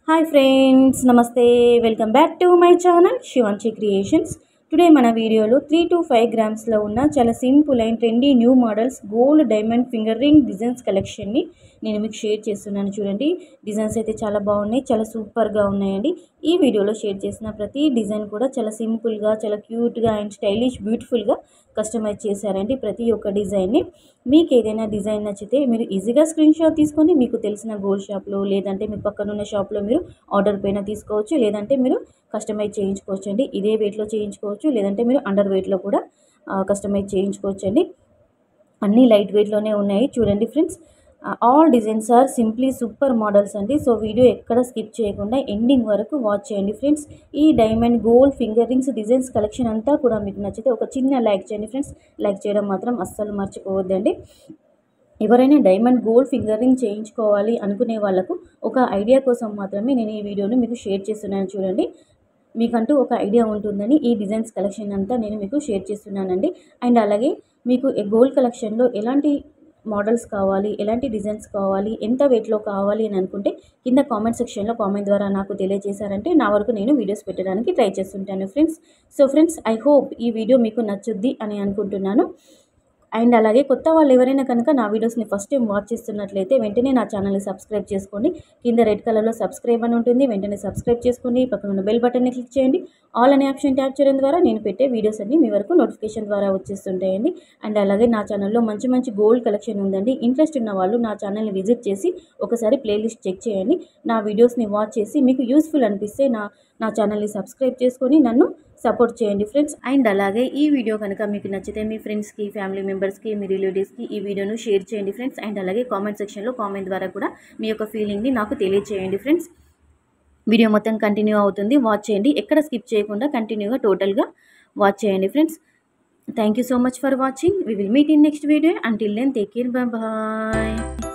hi friends నమస్తే welcome back to my channel Shivanchi creations today మన వీడియోలో త్రీ టు ఫైవ్ గ్రామ్స్లో ఉన్న చాలా simple and trendy new models gold diamond finger ring designs కలెక్షన్ని నేను మీకు షేర్ చేస్తున్నాను చూడండి డిజైన్స్ అయితే చాలా బాగున్నాయి చాలా సూపర్గా ఉన్నాయండి ఈ వీడియోలో షేర్ చేసిన ప్రతి డిజైన్ కూడా చాలా సింపుల్గా చాలా క్యూట్గా అండ్ స్టైలిష్ బ్యూటిఫుల్గా కస్టమైజ్ చేశారండి ప్రతి ఒక్క డిజైన్ని మీకు ఏదైనా డిజైన్ నచ్చితే మీరు ఈజీగా స్క్రీన్ షాట్ తీసుకొని మీకు తెలిసిన గోల్డ్ షాప్లో లేదంటే మీ పక్కన ఉన్న షాప్లో మీరు ఆర్డర్ పైన తీసుకోవచ్చు లేదంటే మీరు కస్టమైజ్ చేయించుకోవచ్చు అండి ఇదే వెయిట్లో చేయించుకోవచ్చు లేదంటే మీరు అండర్ వెయిట్లో కూడా కస్టమైజ్ చేయించుకోవచ్చు అండి అన్నీ లైట్ వెయిట్లోనే ఉన్నాయి చూడండి friends all designs are simply super models అండి సో వీడియో ఎక్కడ స్కిప్ చేయకుండా ఎండింగ్ వరకు వాచ్ చేయండి ఫ్రెండ్స్ ఈ diamond gold finger rings designs collection అంతా కూడా మీకు నచ్చితే ఒక చిన్న లైక్ చేయండి ఫ్రెండ్స్ లైక్ చేయడం మాత్రం అస్సలు మర్చిపోవద్దండి ఎవరైనా డైమండ్ గోల్డ్ ఫింగర్ రింగ్ చేయించుకోవాలి అనుకునే వాళ్ళకు ఒక ఐడియా కోసం మాత్రమే నేను ఈ వీడియోను మీకు షేర్ చేస్తున్నాను చూడండి మీకంటూ ఒక ఐడియా ఉంటుందని ఈ డిజైన్స్ కలెక్షన్ అంతా నేను మీకు షేర్ చేస్తున్నానండి అండ్ అలాగే మీకు గోల్డ్ కలెక్షన్లో ఎలాంటి మోడల్స్ కావాలి ఎలాంటి డిజైన్స్ కావాలి ఎంత వెయిట్లో కావాలి అని అనుకుంటే కింద కామెంట్ సెక్షన్లో కామెంట్ ద్వారా నాకు తెలియజేశారంటే నా వరకు నేను వీడియోస్ పెట్టడానికి ట్రై చేస్తుంటాను friends so friends I hope ఈ వీడియో మీకు నచ్చుద్ది అని అనుకుంటున్నాను అండ్ అలాగే కొత్త వాళ్ళు ఎవరైనా కనుక నా వీడియోస్ని ఫస్ట్ టైం వాచ్ చేస్తున్నట్లయితే వెంటనే నా ఛానల్ని సబ్స్క్రైబ్ చేసుకోండి కింద రెడ్ కలర్లో సబ్స్క్రైబ్ అని ఉంటుంది వెంటనే సబ్స్క్రైబ్ చేసుకోండి పక్కన ఉన్న బెల్ బటన్ని క్లిక్ చేయండి ఆల్ అనే ఆప్షన్ ట్యాప్ చేయడం ద్వారా నేను పెట్టే వీడియోస్ అన్ని మీ వరకు నోటిఫికేషన్ ద్వారా వచ్చేస్తుంటాయండి అండ్ అలాగే నా ఛానల్లో మంచి మంచి గోల్డ్ కలెక్షన్ ఉందండి ఇంట్రెస్ట్ ఉన్న వాళ్ళు నా ఛానల్ని విజిట్ చేసి ఒకసారి ప్లేలిస్ట్ చెక్ చేయండి నా వీడియోస్ని వాచ్ చేసి మీకు యూస్ఫుల్ అనిపిస్తే నా నా ఛానల్ని సబ్స్క్రైబ్ చేసుకొని నన్ను సపోర్ట్ చేయండి ఫ్రెండ్స్ అండ్ అలాగే ఈ వీడియో కనుక మీకు నచ్చితే మీ ఫ్రెండ్స్కి ఫ్యామిలీ మెంబర్స్కి మీ రిలేటివ్స్కి ఈ వీడియోను షేర్ చేయండి ఫ్రెండ్స్ అండ్ అలాగే కామెంట్ సెక్షన్లో కామెంట్ ద్వారా కూడా మీ యొక్క ఫీలింగ్ని నాకు తెలియచేయండి ఫ్రెండ్స్ వీడియో మొత్తం కంటిన్యూ అవుతుంది వాచ్ చేయండి ఎక్కడ స్కిప్ చేయకుండా కంటిన్యూగా టోటల్గా వాచ్ చేయండి friends thank you so much for watching we will meet in next video until then take care bye